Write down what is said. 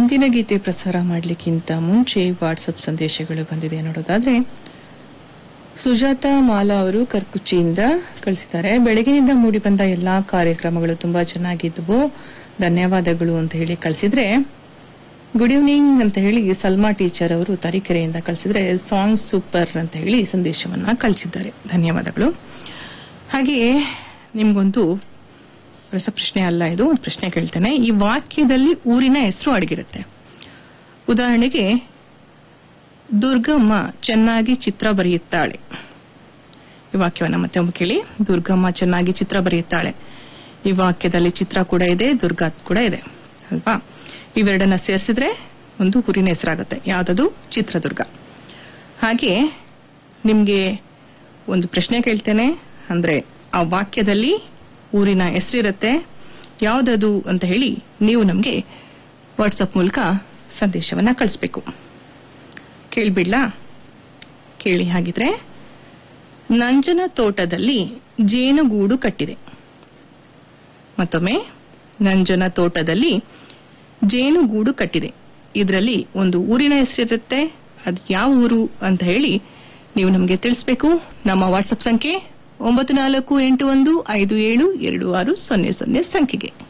ಮುಂದಿನ ಗೀತೆ ಪ್ರಸಾರ ಮಾಡಲಿಕ್ಕಿಂತ ಮುಂಚೆ ವಾಟ್ಸಪ್ ಸಂದೇಶಗಳು ಬಂದಿದೆ ನೋಡೋದಾದ್ರೆ ಸುಜಾತ ಮಾಲಾ ಅವರು ಕರ್ಕುಚ್ಚಿಯಿಂದ ಕಳಿಸಿದ್ದಾರೆ ಬೆಳಗಿನಿಂದ ಮೂಡಿಬಂದ ಎಲ್ಲಾ ಕಾರ್ಯಕ್ರಮಗಳು ತುಂಬಾ ಚೆನ್ನಾಗಿದ್ವು ಧನ್ಯವಾದಗಳು ಅಂತ ಹೇಳಿ ಕಳಿಸಿದ್ರೆ ಗುಡ್ ಈವ್ನಿಂಗ್ ಅಂತ ಹೇಳಿ ಸಲ್ಮಾ ಟೀಚರ್ ಅವರು ತರೀಕೆರೆಯಿಂದ ಕಳಿಸಿದ್ರೆ ಸಾಂಗ್ ಸೂಪರ್ ಅಂತ ಹೇಳಿ ಸಂದೇಶವನ್ನ ಕಳಿಸಿದ್ದಾರೆ ಧನ್ಯವಾದಗಳು ಹಾಗೆಯೇ ನಿಮ್ಗೊಂದು ರಸಪ್ರಶ್ನೆ ಅಲ್ಲ ಇದು ಒಂದು ಪ್ರಶ್ನೆ ಕೇಳ್ತೇನೆ ಈ ವಾಕ್ಯದಲ್ಲಿ ಊರಿನ ಹೆಸರು ಅಡಗಿರುತ್ತೆ ಉದಾಹರಣೆಗೆ ದುರ್ಗಮ್ಮ ಚೆನ್ನಾಗಿ ಚಿತ್ರ ಬರೆಯುತ್ತಾಳೆ ಈ ವಾಕ್ಯವನ್ನ ಮತ್ತೆ ಒಮ್ಮೆ ಕೇಳಿ ದುರ್ಗಮ್ಮ ಚೆನ್ನಾಗಿ ಚಿತ್ರ ಬರೆಯುತ್ತಾಳೆ ಈ ವಾಕ್ಯದಲ್ಲಿ ಚಿತ್ರ ಕೂಡ ಇದೆ ದುರ್ಗಾ ಕೂಡ ಇದೆ ಅಲ್ವಾ ಇವೆರಡನ್ನ ಸೇರಿಸಿದ್ರೆ ಒಂದು ಊರಿನ ಹೆಸರಾಗುತ್ತೆ ಯಾವ್ದದು ಚಿತ್ರದುರ್ಗ ಹಾಗೆ ನಿಮ್ಗೆ ಒಂದು ಪ್ರಶ್ನೆ ಕೇಳ್ತೇನೆ ಅಂದ್ರೆ ಆ ವಾಕ್ಯದಲ್ಲಿ ಊರಿನ ಹೆಸರಿರುತ್ತೆ ಯಾವ್ದದು ಅಂತ ಹೇಳಿ ನೀವು ನಮಗೆ ವಾಟ್ಸಪ್ ಮೂಲಕ ಸಂದೇಶವನ್ನ ಕಳಿಸ್ಬೇಕು ಕೇಳ್ಬಿಡ್ಲಾ ಕೇಳಿ ಹಾಗಿದ್ರೆ ನಂಜನ ತೋಟದಲ್ಲಿ ಜೇನುಗೂಡು ಕಟ್ಟಿದೆ ಮತ್ತೊಮ್ಮೆ ನಂಜನ ತೋಟದಲ್ಲಿ ಜೇನುಗೂಡು ಕಟ್ಟಿದೆ ಇದರಲ್ಲಿ ಒಂದು ಊರಿನ ಹೆಸರಿರುತ್ತೆ ಅದು ಯಾವ ಊರು ಅಂತ ಹೇಳಿ ನೀವು ನಮಗೆ ತಿಳಿಸ್ಬೇಕು ನಮ್ಮ ವಾಟ್ಸಪ್ ಸಂಖ್ಯೆ ಒಂಬತ್ತು ನಾಲ್ಕು ಎಂಟು ಒಂದು ಐದು ಏಳು ಎರಡು ಆರು ಸೊನ್ನೆ ಸೊನ್ನೆ ಸಂಖ್ಯೆಗೆ